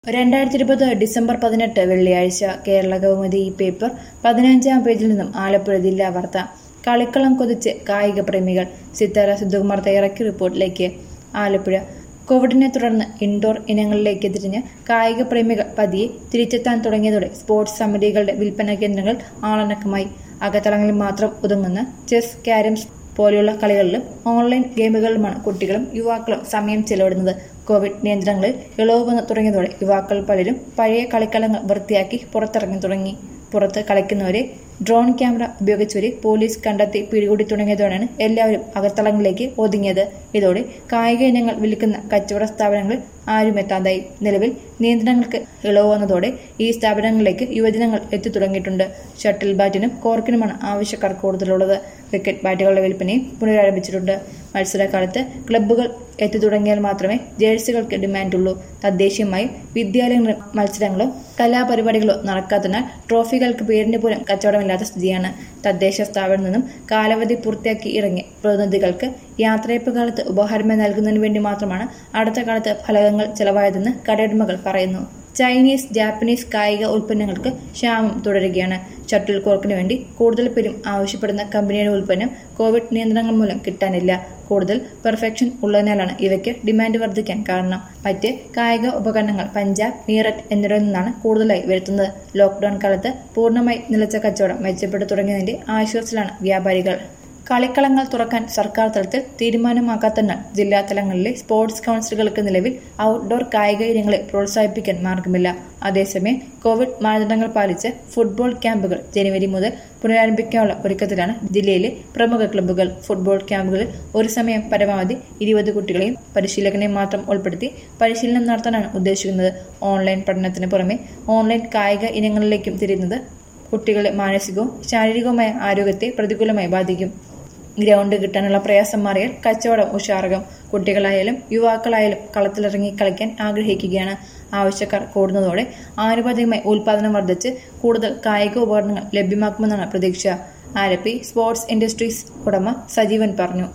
രണ്ടായിരത്തി ഇരുപത് ഡിസംബർ പതിനെട്ട് വെള്ളിയാഴ്ച കേരള കൗമുദി ഈ പേപ്പർ പതിനഞ്ചാം പേജിൽ നിന്നും ആലപ്പുഴ ജില്ലാ വാർത്ത കളിക്കളം കൊതിച്ച് കായിക പ്രേമികൾ സിത്താര സിദ്ധുകുമാർ തയ്യാറാക്കിയ റിപ്പോർട്ടിലേക്ക് ആലപ്പുഴ കോവിഡിനെ തുടർന്ന് ഇൻഡോർ ഇനങ്ങളിലേക്ക് തിരിഞ്ഞ് കായിക പ്രേമികൾ പതിയെ തിരിച്ചെത്താൻ തുടങ്ങിയതോടെ സ്പോർട്സ് സമിതികളുടെ വിൽപ്പന കേന്ദ്രങ്ങൾ ആളനക്കമായി അകത്തളങ്ങളിൽ മാത്രം ഒതുങ്ങുന്ന ചെസ് ക്യാരംസ് പോലെയുള്ള കളികളിലും ഓൺലൈൻ ഗെയിമുകളിലുമാണ് കുട്ടികളും യുവാക്കളും സമയം ചെലവിടുന്നത് കോവിഡ് നിയന്ത്രണങ്ങളിൽ ഇളവ് വന്നു തുടങ്ങിയതോടെ യുവാക്കൾ പലരും പഴയ കളിക്കളങ്ങൾ വൃത്തിയാക്കി പുറത്തിറങ്ങി തുടങ്ങി പുറത്ത് കളിക്കുന്നവരെ ഡ്രോൺ ക്യാമറ ഉപയോഗിച്ചവരെ പോലീസ് കണ്ടെത്തി പിടികൂടി തുടങ്ങിയതോടെയാണ് എല്ലാവരും അകത്തളങ്ങളിലേക്ക് ഒതുങ്ങിയത് ഇതോടെ കായിക ഇനങ്ങൾ വിൽക്കുന്ന കച്ചവട സ്ഥാപനങ്ങളിൽ ആരും എത്താതായി നിലവിൽ നിയന്ത്രണങ്ങൾക്ക് ഇളവ് വന്നതോടെ ഈ സ്ഥാപനങ്ങളിലേക്ക് യുവജനങ്ങൾ എത്തി തുടങ്ങിയിട്ടുണ്ട് ഷട്ടിൽ ബാറ്റിനും കോർക്കിനുമാണ് ആവശ്യക്കാർ കൂടുതലുള്ളത് ക്രിക്കറ്റ് ബാറ്റുകളുടെ വിൽപ്പനയും പുനരാരംഭിച്ചിട്ടുണ്ട് മത്സരകാലത്ത് ക്ലബ്ബുകൾ എത്തി തുടങ്ങിയാൽ മാത്രമേ ജേഴ്സികൾക്ക് ഡിമാൻഡുള്ളൂ തദ്ദേശീയമായി വിദ്യാലയങ്ങളിൽ മത്സരങ്ങളോ കലാപരിപാടികളോ നടക്കാത്തതിനാൽ ട്രോഫികൾക്ക് പേരിന് പോലും കച്ചവടമില്ലാത്ത സ്ഥിതിയാണ് തദ്ദേശ സ്ഥാപനത്തിൽ നിന്നും കാലാവധി പൂർത്തിയാക്കി ഇറങ്ങിയ പ്രതിനിധികൾക്ക് യാത്രയപ്പ് കാലത്ത് ഉപഹാരമായി നൽകുന്നതിന് വേണ്ടി മാത്രമാണ് അടുത്ത കാലത്ത് ഫലകങ്ങൾ ചെലവായതെന്ന് കടയുടമകൾ പറയുന്നു ചൈനീസ് ജാപ്പനീസ് കായിക ഉൽപ്പന്നങ്ങൾക്ക് ക്ഷാമം തുടരുകയാണ് ഷട്ടിൽ കോർക്കിന് വേണ്ടി കൂടുതൽ പേരും ആവശ്യപ്പെടുന്ന കമ്പനിയുടെ ഉൽപ്പന്നം കോവിഡ് നിയന്ത്രണങ്ങൾ മൂലം കിട്ടാനില്ല കൂടുതൽ പെർഫെക്ഷൻ ഉള്ളതിനാലാണ് ഇവയ്ക്ക് ഡിമാൻഡ് വർദ്ധിക്കാൻ കാരണം മറ്റ് കായിക ഉപകരണങ്ങൾ പഞ്ചാബ് മീററ്റ് എന്നിവയിൽ നിന്നാണ് കൂടുതലായി വരുത്തുന്നത് ലോക്ക്ഡൌൺ കാലത്ത് പൂർണ്ണമായി നിലച്ച കച്ചവടം മെച്ചപ്പെട്ടു തുടങ്ങിയതിന്റെ ആശ്വാസത്തിലാണ് വ്യാപാരികൾ കളിക്കളങ്ങൾ തുറക്കാൻ സർക്കാർ തലത്തിൽ തീരുമാനമാക്കാത്തതിനാൽ ജില്ലാ തലങ്ങളിലെ സ്പോർട്സ് കൗൺസിലുകൾക്ക് നിലവിൽ ഔട്ട്ഡോർ കായിക ഇനങ്ങളെ പ്രോത്സാഹിപ്പിക്കാൻ മാർഗമില്ല അതേസമയം കോവിഡ് മാനദണ്ഡങ്ങൾ പാലിച്ച് ഫുട്ബോൾ ക്യാമ്പുകൾ ജനുവരി മുതൽ പുനരാരംഭിക്കാനുള്ള ഒരുക്കത്തിലാണ് ജില്ലയിലെ പ്രമുഖ ക്ലബ്ബുകൾ ഫുട്ബോൾ ക്യാമ്പുകളിൽ ഒരു സമയം പരമാവധി ഇരുപത് കുട്ടികളെയും പരിശീലകനെയും മാത്രം ഉൾപ്പെടുത്തി പരിശീലനം നടത്താനാണ് ഉദ്ദേശിക്കുന്നത് ഓൺലൈൻ പഠനത്തിന് പുറമെ ഓൺലൈൻ കായിക ഇനങ്ങളിലേക്കും തിരിയുന്നത് കുട്ടികളുടെ മാനസികവും ശാരീരികവുമായ ആരോഗ്യത്തെ പ്രതികൂലമായി ബാധിക്കും ഗ്രൗണ്ട് കിട്ടാനുള്ള പ്രയാസം മാറിയാൽ കച്ചവടം ഉഷാറാകും കുട്ടികളായാലും യുവാക്കളായാലും കളത്തിലിറങ്ങി കളിക്കാൻ ആഗ്രഹിക്കുകയാണ് ആവശ്യക്കാർ കൂടുന്നതോടെ ആനുപാതികമായി ഉൽപാദനം വർദ്ധിച്ച് കൂടുതൽ കായിക ഉപകരണങ്ങൾ ലഭ്യമാക്കുമെന്നാണ് പ്രതീക്ഷ ആലപ്പി സ്പോർട്സ് ഇൻഡസ്ട്രീസ് ഉടമ സജീവൻ പറഞ്ഞു